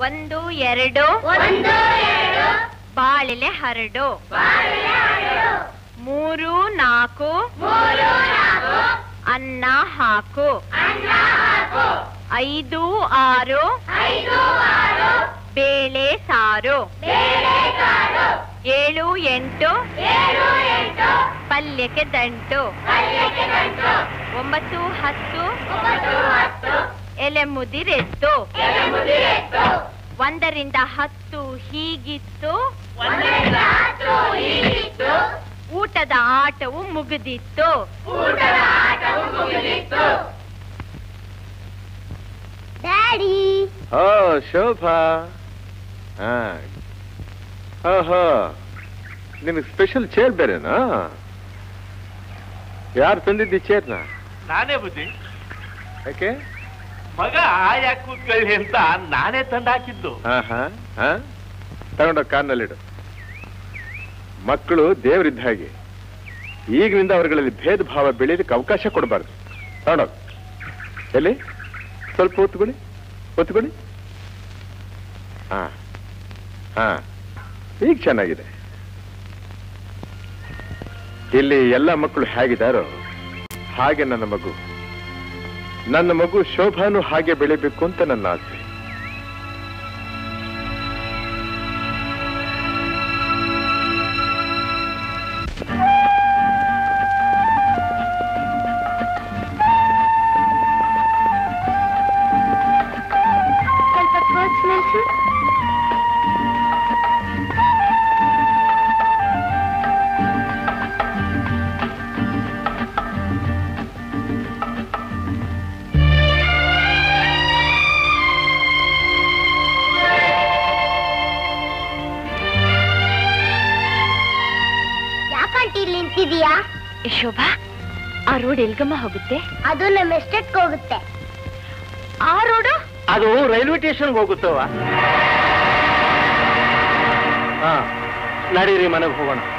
ಒಂದು ಎರಡು ಬಾಳೆಲೆ ಹರಡು ಮೂರು ನಾಲ್ಕು ಅನ್ನ ಹಾಕು ಐದು ಆರು ಬೇಳೆ ಸಾರು ಏಳು ಎಂಟು ಪಲ್ಯಕ್ಕೆ ದಂಟು ಒಂಬತ್ತು ಹತ್ತು ಎಲೆ ಮುದಿರೆತ್ತು ಒಂದರಿಂದ ಹತ್ತು ಹೀಗಿತ್ತು ಊಟದ ಆಟವು ಮುಗಿದಿತ್ತು ಡ್ಯಾಡಿ ಓ ಶೋಭಾ ಹಾ ಓಹೋ ನಿನಗೆ ಸ್ಪೆಷಲ್ ಚೇರ್ ಬೇರೆನಾ ಯಾರು ತಂದಿದ್ದಿ ಚೇರ್ನ ನಾನೇ ಬುದ್ಧಿ ಯಾಕೆ ಮಗ ಯಾಕೆ ಕೂತ್ಕೊಳ್ಳಿ ಅಂತ ನಾನೇ ತಂದು ಹಾಕಿದ್ದು ಹಾ ಹಾ ಹಾ ತಗೊಂಡೋಗಿ ಕಾರ್ನಲ್ಲಿಡು ಮಕ್ಕಳು ದೇವರಿದ್ದ ಹಾಗೆ ಈಗಿನಿಂದ ಅವರುಗಳಲ್ಲಿ ಭೇದ ಭಾವ ಬೆಳೆಯೋದಕ್ಕೆ ಅವಕಾಶ ಕೊಡಬಾರ್ದು ತಗೊಂಡೋಗ್ ಎಲ್ಲಿ ಸ್ವಲ್ಪ ಒತ್ತುಕೊಳ್ಳಿ ಒತ್ತುಕೊಳ್ಳಿ ಹಾ ಹಾ ಈಗ ಚೆನ್ನಾಗಿದೆ ಇಲ್ಲಿ ಎಲ್ಲ ಮಕ್ಕಳು ಹೇಗಿದ್ದಾರೋ ಹಾಗೆ ನನ್ನ ಮಗು ನನ್ನ ಮಗು ಶೋಭಾನು ಹಾಗೆ ಬೆಳಿಬೇಕು ಅಂತ ನನ್ನ ಆಸೆ ಸ್ವಲ್ಪ ಕೋಚ್ ನಿಲ್ಸು ಯಾಕಂಟಿ ಇಲ್ಲಿ ನಿಂತಿದೀಯಾ ಶೋಭಾ ಆ ರೋಡ್ ಎಲ್ಗಮ್ಮ ಹೋಗುತ್ತೆ ಅದು ನಮ್ಮ ಎಸ್ಟೇಟ್ಗೆ ಹೋಗುತ್ತೆ ಆ ರೋಡು ಅದು ರೈಲ್ವೆ ಸ್ಟೇಷನ್ಗೆ ಹೋಗುತ್ತವ ಹಾ ನಡೀರಿ ಮನೆಗೆ ಹೋಗೋಣ